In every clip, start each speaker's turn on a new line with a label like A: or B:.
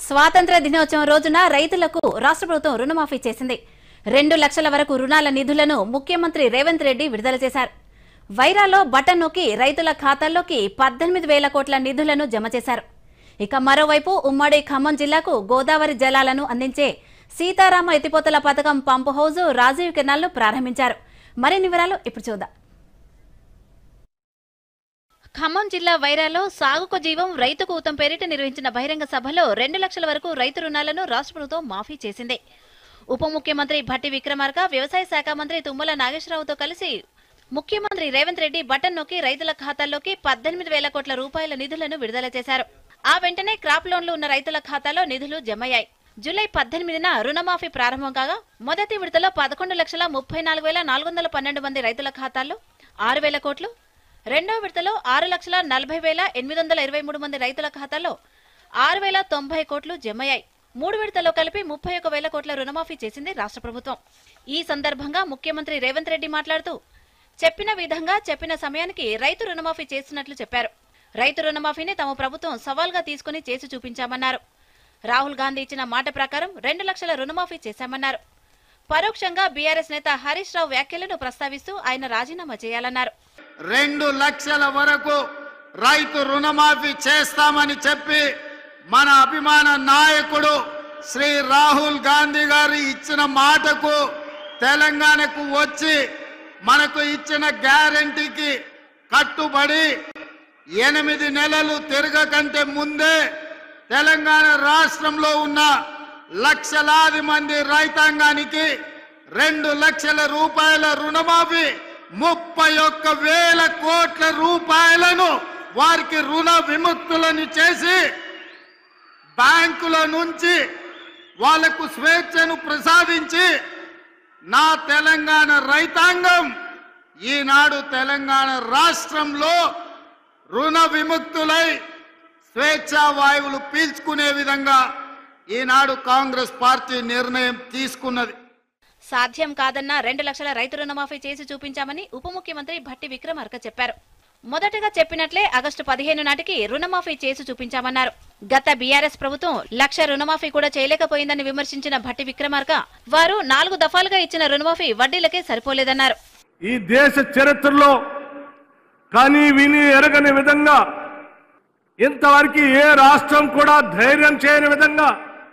A: స్వాతంత్ర దినోత్సవం రోజున రైతులకు రాష్ట్ర ప్రభుత్వం రుణమాఫీ చేసింది రెండు లక్షల వరకు రుణాల నిధులను ముఖ్యమంత్రి రేవంత్ రెడ్డి విడుదల చేశారు వైరాలో బటన్ నొక్కి రైతుల ఖాతాల్లోకి పద్దెనిమిది వేల కోట్ల నిధులను జమ చేశారు ఇక మరోవైపు ఉమ్మడి ఖమ్మం జిల్లాకు గోదావరి జలాలను అందించే సీతారామ ఎత్తిపోతల పథకం పంపు హౌజ్ రాజీవ్ కెనాల్ను ప్రారంభించారు మరిన్ని వివరాలు ఇప్పుడు చూద్దాం ఖమ్మం జిల్లా వైరాలో సాగుకు జీవం రైతుకు ఊతం పేరిట నిర్వహించిన బహిరంగ సభలో రెండు లక్షల వరకు రైతు రుణాలను రాష్ట్ర ప్రభుత్వం మాఫీ చేసింది ఉప ముఖ్యమంత్రి భట్టి విక్రమార్క వ్యవసాయ శాఖ మంత్రి తుమ్మల నాగేశ్వరరావుతో కలిసి ముఖ్యమంత్రి రేవంత్ రెడ్డి బటన్ నొక్కి రైతుల ఖాతాల్లోకి పద్దెనిమిది వేల కోట్ల రూపాయల నిధులను విడుదల చేశారు ఆ వెంటనే క్రాప్ లోన్లు ఉన్న రైతుల ఖాతాలో నిధులు జమయ్యాయి జూలై పద్దెనిమిదిన రుణమాఫీ ప్రారంభం కాగా మొదటి విడతలో పదకొండు లక్షల ముప్పై నాలుగు వేల నాలుగు వందల పన్నెండు మంది రైతుల ఖాతాల్లో ఆరు వేల కోట్లు రెండో విడతలో ఆరు లక్షల నలభై వేల ఎనిమిది వందల ఇరవై మూడు మంది రైతుల ఖాతాల్లో ఆరు వేల తొంభై కోట్లు జమయ్యాయి మూడు విడతలో కలిపి ముప్పై ఒక వేల కోట్ల రుణమాఫీ చేసింది రాష్ట్ర ప్రభుత్వం ఈ సందర్భంగా ముఖ్యమంత్రి రేవంత్ రెడ్డి మాట్లాడుతూ చెప్పిన విధంగా చెప్పిన సమయానికి రైతు రుణమాఫీ చేస్తున్నట్లు చెప్పారు రైతు రుణమాఫీని తమ ప్రభుత్వం సవాల్గా తీసుకుని చేసి చూపించామన్నారు రాహుల్ గాంధీ ఇచ్చిన మాట ప్రకారం రెండు లక్షల రుణమాఫీ చేశామన్నారు పరోక్షంగా బీఆర్ఎస్ నేత హరీష్ రావు వ్యాఖ్యలను ప్రస్తావిస్తూ ఆయన రాజీనామా చేయాలన్నారు
B: రెండు లక్షల వరకు రైతు రుణమాఫీ చేస్తామని చెప్పి మన అభిమాన నాయకుడు శ్రీ రాహుల్ గాంధీ గారు ఇచ్చిన మాటకు తెలంగాణకు వచ్చి మనకు ఇచ్చిన గ్యారంటీకి కట్టుబడి ఎనిమిది నెలలు తిరగకంటే ముందే తెలంగాణ రాష్ట్రంలో ఉన్న లక్షలాది మంది రైతాంగానికి రెండు లక్షల రూపాయల రుణమాఫీ ముప్పై ఒక్క వేల కోట్ల రూపాయలను వారికి రుణ విముక్తులను చేసి బ్యాంకుల నుంచి వాళ్లకు స్వేచ్ఛను ప్రసాదించి నా తెలంగాణ రైతాంగం ఈనాడు తెలంగాణ రాష్ట్రంలో రుణ విముక్తులై స్వేచ్ఛా వాయువులు పీల్చుకునే విధంగా ఈనాడు కాంగ్రెస్ పార్టీ నిర్ణయం తీసుకున్నది
A: సాధ్యం కాదన్న రెండు లక్షల రైతు రుణమాఫీ చేసి చూపించామని ఉప ముఖ్యమంత్రి భట్టి విక్రమార్క చెప్పారు మొదటగా చెప్పినట్లే ఆగస్టు పదిహేను నాటికి రుణమాఫీ చేసి చూపించామన్నారు గత బీఆర్ఎస్ ప్రభుత్వం లక్ష రుణమాఫీ కూడా చేయలేకపోయిందని విమర్శించిన భట్టి విక్రమార్క వారు నాలుగు దఫాలుగా ఇచ్చిన రుణమాఫీ వడ్డీలకే సరిపోలేదన్నారు
C: ఈ దేశ చరిత్రలో కానీ విని ఎరగని విధంగా ఇంతవరకు ఏ రాష్ట్రం కూడా ధైర్యం చేయని విధంగా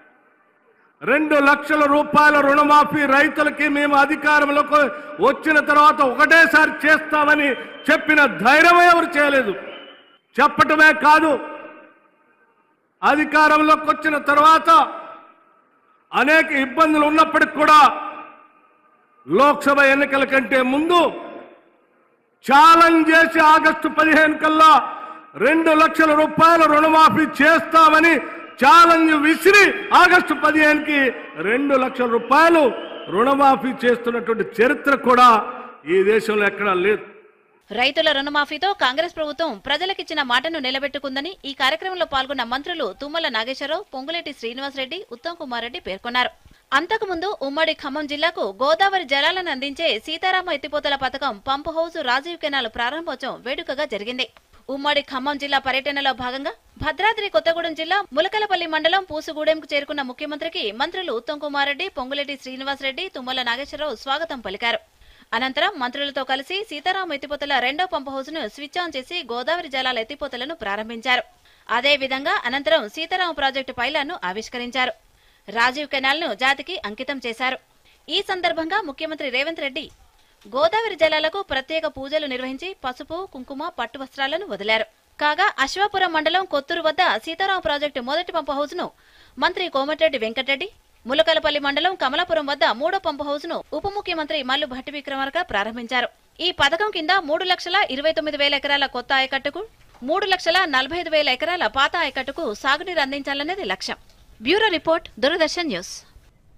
C: రెండు లక్షల రూపాయల రుణమాఫీ రైతులకి మేము అధికారంలోకి వచ్చిన తర్వాత ఒకటేసారి చేస్తామని చెప్పిన ధైర్యం ఎవరు చేయలేదు చెప్పటమే కాదు అధికారంలోకి వచ్చిన తర్వాత అనేక ఇబ్బందులు ఉన్నప్పటికి కూడా లోక్సభ ఎన్నికల కంటే ముందు ఛాలెంజ్ చేసి ఆగస్టు పదిహేను కల్లా రెండు లక్షల రూపాయల రుణమాఫీ చేస్తామని ఛాలెంజ్ విసిరి ఆగస్టు పదిహేనుకి రెండు లక్షల రూపాయలు రుణమాఫీ చేస్తున్నటువంటి చరిత్ర కూడా ఈ దేశంలో ఎక్కడా లేదు
A: రైతుల రుణమాఫీతో కాంగ్రెస్ ప్రభుత్వం ప్రజలకిచ్చిన మాటను నిలబెట్టుకుందని ఈ కార్యక్రమంలో పాల్గొన్న మంత్రులు తుమ్మల నాగేశ్వరరావు పొంగులేటి శ్రీనివాసరెడ్డి ఉత్తమ్ కుమార్ రెడ్డి పేర్కొన్నారు అంతకుముందు ఉమ్మడి ఖమ్మం జిల్లాకు గోదావరి జలాలను అందించే సీతారామ ఎత్తిపోతల పథకం పంపు హౌస్ రాజీవ్ కెనాల్ ప్రారంభోత్సవం వేడుకగా జరిగింది ఉమ్మడి ఖమ్మం జిల్లా పర్యటనలో భాగంగా భద్రాద్రి కొత్తగూడెం జిల్లా ములకలపల్లి మండలం పూసుగూడెంకు చేరుకున్న ముఖ్యమంత్రికి మంత్రులు ఉత్తమ్ కుమార్ రెడ్డి పొంగులేటి శ్రీనివాసరెడ్డి తుమ్మల నాగేశ్వరరావు స్వాగతం పలికారు అనంతరం మంత్రులతో కలిసి సీతారాం ఎత్తిపోతల రెండో పంప్ హౌస్ ను స్విచ్ ఆన్ చేసి గోదావరి జలాల ఎత్తిపోతలను ప్రారంభించారు అదే విధంగా అనంతరం సీతారాం ప్రాజెక్టు పైలాను ఆవిష్కరించారు రాజీవ్ కెనాల్ ను జాతికి అంకితం చేశారు ఈ సందర్భంగా ముఖ్యమంత్రి రేవంత్ రెడ్డి గోదావరి జలాలకు ప్రత్యేక పూజలు నిర్వహించి పసుపు కుంకుమ పట్టు వస్త్రాలను వదిలారు కాగా అశ్వాపురం మండలం కొత్తూరు వద్ద సీతారాం ప్రాజెక్టు మొదటి పంప్ హౌస్ ను మంత్రి కోమటిరెడ్డి వెంకటరెడ్డి ములకలపల్లి మండలం కమలాపురం వద్ద మూడో పంప్ హౌస్ ను ఉప ముఖ్యమంత్రి మల్లు భట్టి విక్రమార్క ప్రారంభించారు ఈ పథకం కింద మూడు లక్షల ఇరవై తొమ్మిది వేల ఎకరాల కొత్త ఆయకట్టుకు మూడు లక్షల నలభై ఐదు వేల ఎకరాల పాత ఆయకట్టుకు సాగునీరు అందించాలనేది లక్ష్యం బ్యూరో రిపోర్ట్ దూరదర్శన్ న్యూస్